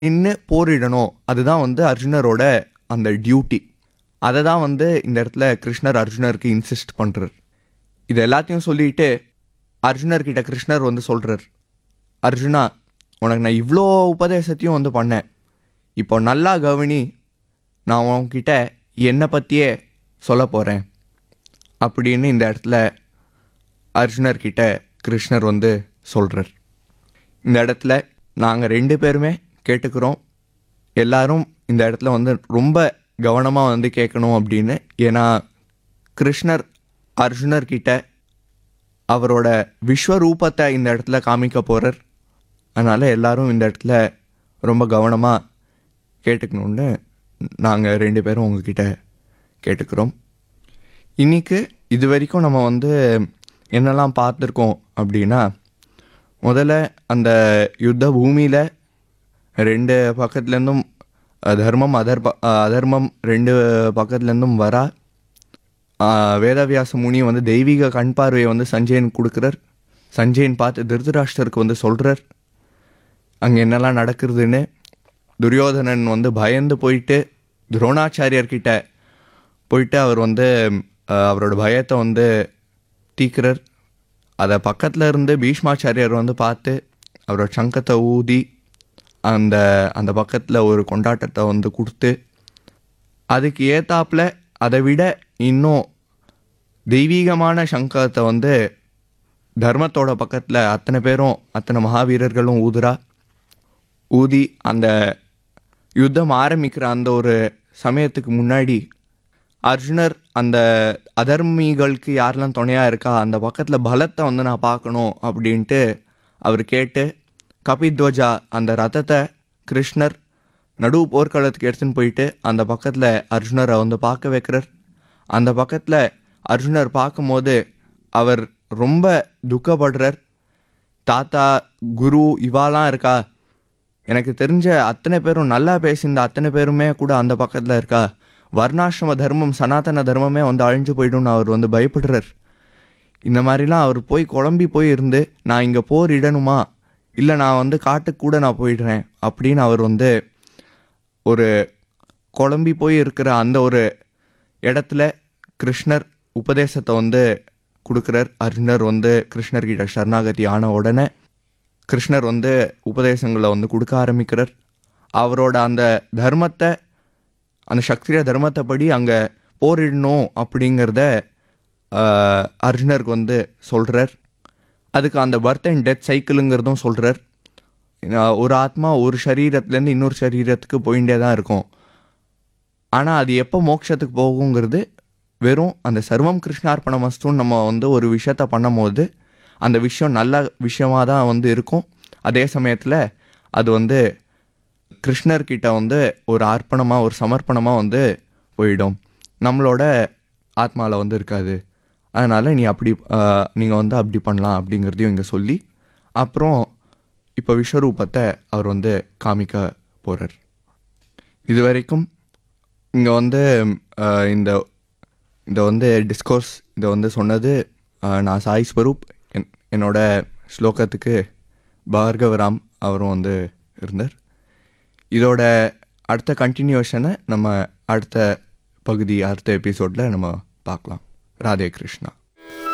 நின்று போரிடணும் அதுதான் வந்து அர்ஜுனரோட அந்த டியூட்டி அதை தான் வந்து இந்த இடத்துல கிருஷ்ணர் அர்ஜுனருக்கு இன்சிஸ்ட் பண்ணுறார் இது எல்லாத்தையும் சொல்லிட்டு அர்ஜுனர்கிட்ட கிருஷ்ணர் வந்து சொல்கிறார் அர்ஜுனா உனக்கு நான் இவ்வளோ உபதேசத்தையும் வந்து பண்ணேன் இப்போ நல்லா கவனி நான் உன்கிட்ட என்னை பற்றியே சொல்ல போகிறேன் அப்படின்னு இந்த இடத்துல அர்ஜுனர்கிட்ட கிருஷ்ணர் வந்து சொல்கிறார் இந்த இடத்துல நாங்கள் ரெண்டு பேருமே கேட்டுக்கிறோம் எல்லாரும் இந்த இடத்துல வந்து ரொம்ப கவனமாக வந்து கேட்கணும் அப்படின்னு ஏன்னா கிருஷ்ணர் அர்ஜுனர்கிட்ட அவரோட விஸ்வரூபத்தை இந்த இடத்துல காமிக்க போகிறார் அதனால் எல்லாரும் இந்த இடத்துல ரொம்ப கவனமாக கேட்டுக்கணுன்னு நாங்கள் ரெண்டு பேரும் உங்ககிட்ட கேட்டுக்கிறோம் இன்னைக்கு இது வரைக்கும் நம்ம வந்து என்னெல்லாம் பார்த்துருக்கோம் அப்படின்னா முதல்ல அந்த யுத்த பூமியில் ரெண்டு பக்கத்துலேருந்தும் அஹ், தர்மம் அதர் ப- அஹ், அதர்மம் ரெண்டு பக்கத்துலேருந்தும் வரா அஹ், வேதவியாச முனி வந்து தெய்வீக கண் பார்வையை வந்து சஞ்சயன் கொடுக்குறார் சஞ்சயன் பார்த்து திருதராஷ்டருக்கு வந்து சொல்கிறார் அங்கே என்னெல்லாம் நடக்குதுன்னு துரியோதனன் வந்து பயந்து போயிட்டு துரோணாச்சாரியர்கிட்ட போயிட்டு அவர் வந்து அஹ், அவரோட பயத்தை வந்து தீக்கிறார் அதை பக்கத்தில் இருந்து பீஷ்மாச்சாரியார் வந்து பார்த்து அவரோட சங்கத்தை ஊதி அந்த அந்த பக்கத்தில் ஒரு கொண்டாட்டத்தை வந்து கொடுத்து அதுக்கு ஏத்தாப்புல அதை விட இன்னும் தெய்வீகமான சங்கத்தை வந்து தர்மத்தோட பக்கத்தில் அத்தனை பேரும் அத்தனை மகாவீரர்களும் ஊதுறா ஊதி அந்த யுத்தம் ஆரம்பிக்கிற அந்த ஒரு சமயத்துக்கு முன்னாடி அர்ஜுனர் அந்த அதர்மிகளுக்கு யாரெல்லாம் துணையாக இருக்கா அந்த பக்கத்தில் பலத்தை வந்து நான் பார்க்கணும் அப்படின்ட்டு அவர் கேட்டு கபித்வஜா அந்த ரதத்தை கிருஷ்ணர் நடு போர்க்களத்துக்கு எடுத்துன்னு போயிட்டு அந்த பக்கத்தில் அர்ஜுனரை வந்து பார்க்க வைக்கிறார் அந்த பக்கத்தில் அர்ஜுனர் பார்க்கும்போது அவர் ரொம்ப துக்கப்படுறார் தாத்தா குரு இவாலாம் இருக்கா எனக்கு தெரிஞ்ச அத்தனை பேரும் நல்லா பேசியிருந்த அத்தனை பேருமே கூட அந்த பக்கத்தில் இருக்கா வர்ணாசிரம தர்மம் சனாதன தர்மமே வந்து அழிஞ்சு போயிடும்னு அவர் வந்து பயப்படுறார் இந்த மாதிரிலாம் அவர் போய் குழம்பி போய் இருந்து நான் இங்கே போர் இடணுமா இல்லை நான் வந்து காட்டுக்கு கூட நான் போயிடுறேன் அப்படின்னு அவர் வந்து ஒரு குழம்பி போய் இருக்கிற அந்த ஒரு இடத்துல கிருஷ்ணர் உபதேசத்தை வந்து கொடுக்குறார் அர்ஜுனர் வந்து கிருஷ்ணர்கிட்ட சரணாகதி ஆன உடனே கிருஷ்ணர் வந்து உபதேசங்களை வந்து கொடுக்க ஆரம்பிக்கிறார் அவரோட அந்த தர்மத்தை அந்த சக்திய தர்மத்தை படி அங்கே போரிடணும் அப்படிங்கிறத ஆஹ், அர்ஜுனருக்கு வந்து சொல்கிறார் அதுக்கு அந்த பர்த் அண்ட் டெத் சைக்கிளுங்கிறதும் சொல்கிறார் ஒரு ஆத்மா ஒரு சரீரத்துலேருந்து இன்னொரு சரீரத்துக்கு போயிட்டே தான் இருக்கும் ஆனால் அது எப்போ மோட்சத்துக்கு போகுங்கிறது வெறும் அந்த சர்வம் கிருஷ்ணார்ப்பண மஸ்துன்னு நம்ம வந்து ஒரு விஷயத்த பண்ணும்போது அந்த விஷயம் நல்ல விஷயமாக தான் வந்து இருக்கும் அதே சமயத்தில் அது வந்து கிருஷ்ணர்கிட்ட வந்து ஒரு அர்ப்பணமாக ஒரு சமர்ப்பணமாக வந்து போயிடும் நம்மளோட ஆத்மாவில் வந்து இருக்காது அதனால் நீ அப்படி நீங்கள் வந்து அப்படி பண்ணலாம் அப்படிங்கிறதையும் இங்கே சொல்லி அப்புறம் இப்போ விஸ்வரூபத்தை அவர் வந்து காமிக்க போகிறார் இது வரைக்கும் இங்கே வந்து அஹ், இந்த இந்த வந்து டிஸ்கோர்ஸ் இதை வந்து சொன்னது அஹ், நான் சாய் ஸ்வரூப் என் என்னோட ஸ்லோகத்துக்கு பார்கவராம் அவரும் வந்து இருந்தார் இதோட அடுத்த கண்டினியூஷனை நம்ம அடுத்த பகுதி அடுத்த எபிசோடில் நம்ம பார்க்கலாம் ராதே கிருஷ்ணா